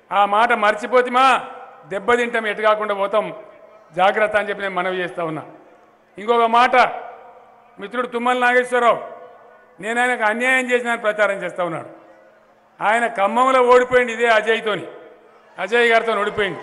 ఆ మాట మర్చిపోతిమా దెబ్బతింటాం ఎటు కాకుండా పోతాం జాగ్రత్త అని చెప్పి నేను మనవి చేస్తా ఉన్నా ఇంకొక మాట మిత్రుడు తుమ్మల నాగేశ్వరరావు నేను ఆయనకు అన్యాయం చేసిన ప్రచారం చేస్తా ఉన్నాడు ఆయన ఖమ్మంలో ఓడిపోయింది ఇదే అజయ్తోని అజయ్ గారితో ఓడిపోయింది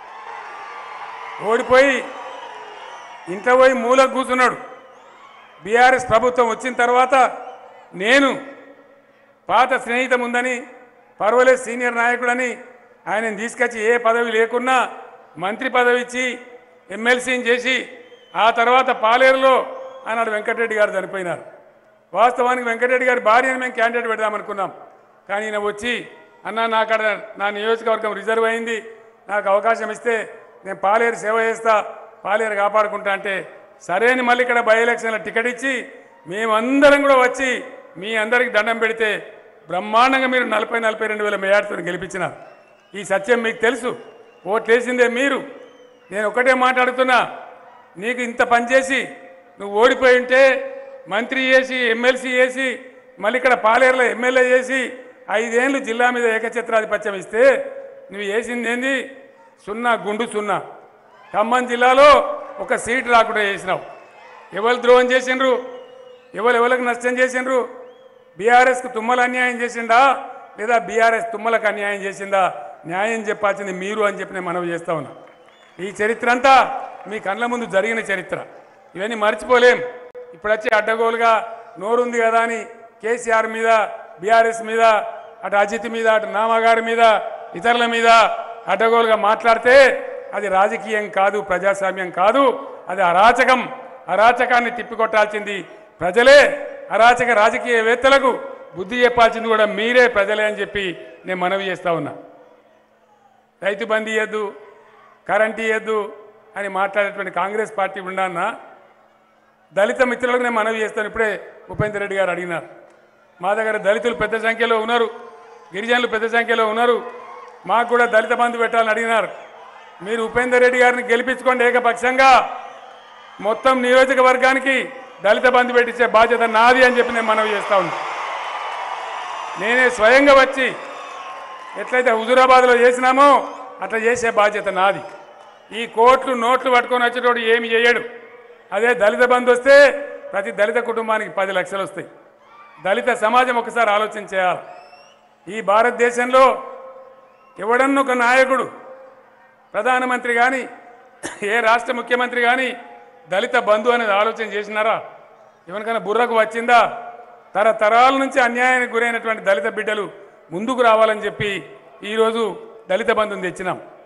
ఓడిపోయి ఇంట్లో పోయి మూలకు కూర్చున్నాడు బీఆర్ఎస్ ప్రభుత్వం వచ్చిన తర్వాత నేను పాత స్నేహితం ఉందని పర్వాలేదు సీనియర్ నాయకుడని ఆయనను తీసుకొచ్చి ఏ పదవి లేకున్నా మంత్రి పదవి ఇచ్చి ఎమ్మెల్సీని చేసి ఆ తర్వాత పాలేరులో ఆనాడు వెంకటరెడ్డి గారు చనిపోయినారు వాస్తవానికి వెంకటరెడ్డి గారి భార్యను మేము క్యాండిడేట్ పెడదామనుకున్నాం కానీ ఈయన వచ్చి అన్న నాకు అక్కడ నా నియోజకవర్గం రిజర్వ్ అయింది నాకు అవకాశం ఇస్తే నేను పాలేరు సేవ చేస్తా పాలేరు కాపాడుకుంటా అంటే సరే అని మళ్ళీ ఇక్కడ బై ఎలక్షన్లో టికెట్ ఇచ్చి మేమందరం కూడా వచ్చి మీ అందరికి దండం పెడితే బ్రహ్మాండంగా మీరు నలభై నలభై రెండు వేల మేయాడుతో గెలిపించినారు ఈ సత్యం మీకు తెలుసు ఓట్లేసిందే మీరు నేను ఒకటే మాట్లాడుతున్నా నీకు ఇంత పనిచేసి నువ్వు ఓడిపోయి ఉంటే మంత్రి చేసి ఎమ్మెల్సీ చేసి మళ్ళీ ఇక్కడ పాలేరులో ఎమ్మెల్యే చేసి ఐదేళ్ళు జిల్లా మీద ఏకఛత్రాధిపత్యం ఇస్తే నువ్వు వేసింది ఏంది సున్నా గుండు సున్నా ఖమ్మం జిల్లాలో ఒక సీట్ రాకుండా చేసినావు ఎవరు ద్రోహం చేసిండ్రు ఎవరు ఎవరికి నష్టం చేసిండ్రు బీఆర్ఎస్కు తుమ్మల అన్యాయం చేసిండా లేదా బీఆర్ఎస్ తుమ్మలకు అన్యాయం చేసిందా న్యాయం చెప్పాల్సింది మీరు అని చెప్పి నేను మనవి చేస్తా ఉన్నా ఈ చరిత్ర అంతా మీ కళ్ళ ముందు జరిగిన చరిత్ర ఇవన్నీ మర్చిపోలేం ఇప్పుడు వచ్చి అడ్డగోలుగా నోరుంది కదా అని కేసీఆర్ మీద బీఆర్ఎస్ మీద అటు అజిత్ మీద అటు నామగారి మీద ఇతరుల మీద అడ్డగోలుగా మాట్లాడితే అది రాజకీయం కాదు ప్రజాస్వామ్యం కాదు అది అరాచకం అరాచకాన్ని తిప్పికొట్టాల్సింది ప్రజలే అరాచక రాజకీయవేత్తలకు బుద్ధి చెప్పాల్సింది కూడా మీరే ప్రజలే అని చెప్పి నేను మనవి చేస్తా ఉన్నా రైతు బందీ ఇవ్వద్దు కరెంట్ ఇవ్వద్దు అని మాట్లాడేటువంటి కాంగ్రెస్ పార్టీ ఉండన్న దళిత మిత్రులకు నేను మనవి చేస్తాను ఇప్పుడే ఉపేందర్ రెడ్డి గారు అడిగినారు మా దగ్గర దళితులు పెద్ద సంఖ్యలో ఉన్నారు గిరిజనులు పెద్ద సంఖ్యలో ఉన్నారు మాకు కూడా దళిత బంధు పెట్టాలని అడిగినారు మీరు ఉపేందర్ రెడ్డి గారిని గెలిపించుకోండి ఏకపక్షంగా మొత్తం నియోజకవర్గానికి దళిత బంధు పెట్టించే బాధ్యత నాది అని చెప్పి నేను మనవి చేస్తా ఉన్నా నేనే స్వయంగా వచ్చి ఎట్లయితే హుజురాబాద్లో చేసినామో అట్లా చేసే బాధ్యత నాది ఈ కోట్లు నోట్లు పట్టుకొని వచ్చేటోడు ఏమి చేయడు అదే దళిత బంధు వస్తే ప్రతి దళిత కుటుంబానికి పది లక్షలు వస్తాయి దళిత సమాజం ఒకసారి ఆలోచన చేయాలి ఈ భారతదేశంలో ఎవడన్నా ఒక నాయకుడు ప్రధానమంత్రి కానీ ఏ రాష్ట్ర ముఖ్యమంత్రి కానీ దళిత బంధు అనేది ఆలోచన చేసినారా ఎవరికైనా బుర్రకు వచ్చిందా తరతరాల నుంచి అన్యాయానికి గురైనటువంటి దళిత బిడ్డలు ముందుకు రావాలని చెప్పి ఈరోజు దళిత బంధుని తెచ్చినాం